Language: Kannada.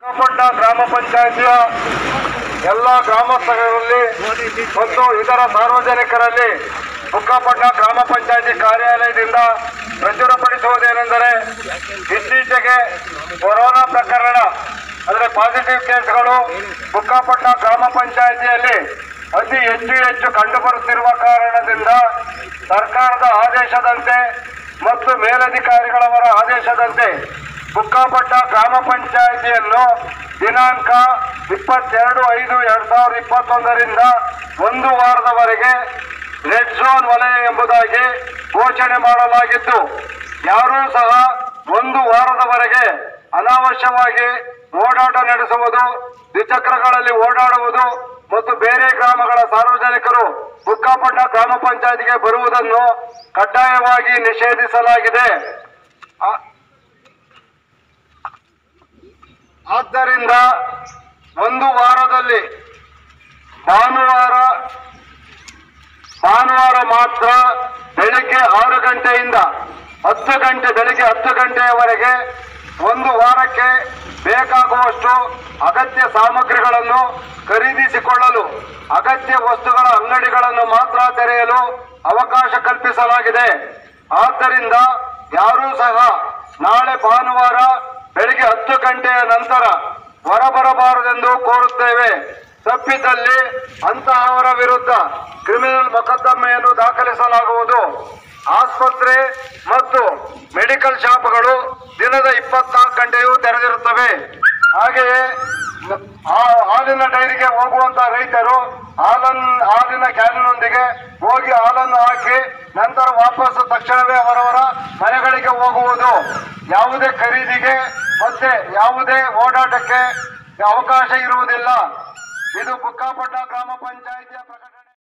ಬುಕ್ಕಾಪಟ್ಟಣ ಗ್ರಾಮ ಪಂಚಾಯಿತಿಯ ಎಲ್ಲ ಗ್ರಾಮಸ್ಥರಲ್ಲಿ ಮತ್ತು ಇತರ ಸಾರ್ವಜನಿಕರಲ್ಲಿ ಬುಕ್ಕಾಪಟ್ಟಣ ಗ್ರಾಮ ಪಂಚಾಯಿತಿ ಕಾರ್ಯಾಲಯದಿಂದ ಪ್ರಚುರಪಡಿಸುವುದೇನೆಂದರೆ ಇತ್ತೀಚೆಗೆ ಕೊರೋನಾ ಪ್ರಕರಣ ಅಂದರೆ ಪಾಸಿಟಿವ್ ಕೇಸ್ಗಳು ಬುಕ್ಕಾಪಟ್ಟಣ ಗ್ರಾಮ ಪಂಚಾಯಿತಿಯಲ್ಲಿ ಅತಿ ಹೆಚ್ಚು ಹೆಚ್ಚು ಕಂಡುಬರುತ್ತಿರುವ ಕಾರಣದಿಂದ ಸರ್ಕಾರದ ಆದೇಶದಂತೆ ಮತ್ತು ಮೇಲಧಿಕಾರಿಗಳವರ ಆದೇಶದಂತೆ ಬುಕ್ಕಾಪಟ್ಟ ಗ್ರಾಮ ಪಂಚಾಯಿತಿಯನ್ನು ದಿನಾಂಕ ಇಪ್ಪತ್ತೆರಡು ಐದು ಎರಡ್ ಸಾವಿರದ ಇಪ್ಪತ್ತೊಂದರಿಂದ ಒಂದು ವಾರದವರೆಗೆ ರೆಡ್ ಝೋನ್ ವಲಯ ಎಂಬುದಾಗಿ ಘೋಷಣೆ ಮಾಡಲಾಗಿದ್ದು ಯಾರೂ ಸಹ ಒಂದು ವಾರದವರೆಗೆ ಅನಾವಶ್ಯವಾಗಿ ಓಡಾಟ ನಡೆಸುವುದು ದ್ವಿಚಕ್ರಗಳಲ್ಲಿ ಓಡಾಡುವುದು ಮತ್ತು ಬೇರೆ ಗ್ರಾಮಗಳ ಸಾರ್ವಜನಿಕರು ಬುಕ್ಕಾಪಟ್ಟ ಗ್ರಾಮ ಪಂಚಾಯತಿಗೆ ಬರುವುದನ್ನು ಕಡ್ಡಾಯವಾಗಿ ನಿಷೇಧಿಸಲಾಗಿದೆ ಆ- ಆದ್ದರಿಂದ ಒಂದು ವಾರದಲ್ಲಿ ಭಾನುವಾರ ಭಾನುವಾರ ಮಾತ್ರ ಬೆಳಿಗ್ಗೆ ಆರು ಗಂಟೆಯಿಂದ ಹತ್ತು ಗಂಟೆ ಬೆಳಿಗ್ಗೆ ಹತ್ತು ಗಂಟೆಯವರೆಗೆ ಒಂದು ವಾರಕ್ಕೆ ಬೇಕಾಗುವಷ್ಟು ಅಗತ್ಯ ಸಾಮಗ್ರಿಗಳನ್ನು ಖರೀದಿಸಿಕೊಳ್ಳಲು ಅಗತ್ಯ ವಸ್ತುಗಳ ಅಂಗಡಿಗಳನ್ನು ಮಾತ್ರ ತೆರೆಯಲು ಅವಕಾಶ ಕಲ್ಪಿಸಲಾಗಿದೆ ಆದ್ದರಿಂದ ಯಾರೂ ಸಹ ನಾಳೆ ಭಾನುವಾರ ಬೆಳಿಗ್ಗೆ ಹತ್ತು ಗಂಟೆಯ ನಂತರ ಹೊರಬರಬಾರದೆಂದು ಕೋರುತ್ತೇವೆ ತಪ್ಪಿದಲ್ಲಿ ಅಂತಹವರ ವಿರುದ್ಧ ಕ್ರಿಮಿನಲ್ ಮೊಕದ್ದಮೆಯನ್ನು ದಾಖಲಿಸಲಾಗುವುದು ಆಸ್ಪತ್ರೆ ಮತ್ತು ಮೆಡಿಕಲ್ ಶಾಪ್ಗಳು ದಿನದ ಇಪ್ಪತ್ನಾಲ್ಕು ಗಂಟೆಯೂ ತೆರೆದಿರುತ್ತವೆ ಹಾಗೆಯೇ ಆ- ಹಾಲಿನ ಡೈರಿಗೆ ಹೋಗುವಂತ ರೈತರು ಹಾಲನ್ ಹಾಲಿನ ಕ್ಯಾನಿನೊಂದಿಗೆ ಹೋಗಿ ಹಾಲನ್ನು ಹಾಕಿ ನಂತರ ವಾಪಸ್ ತಕ್ಷಣವೇ ಅವರವರ ಮನೆಗಳಿಗೆ ಹೋಗುವುದು ಯಾವುದೇ ಖರೀದಿಗೆ ಮತ್ತೆ ಯಾವುದೇ ಓಡಾಟಕ್ಕೆ ಅವಕಾಶ ಇರುವುದಿಲ್ಲ ಇದು ಬುಕ್ಕಾಪಟ್ಟ ಗ್ರಾಮ ಪಂಚಾಯತ್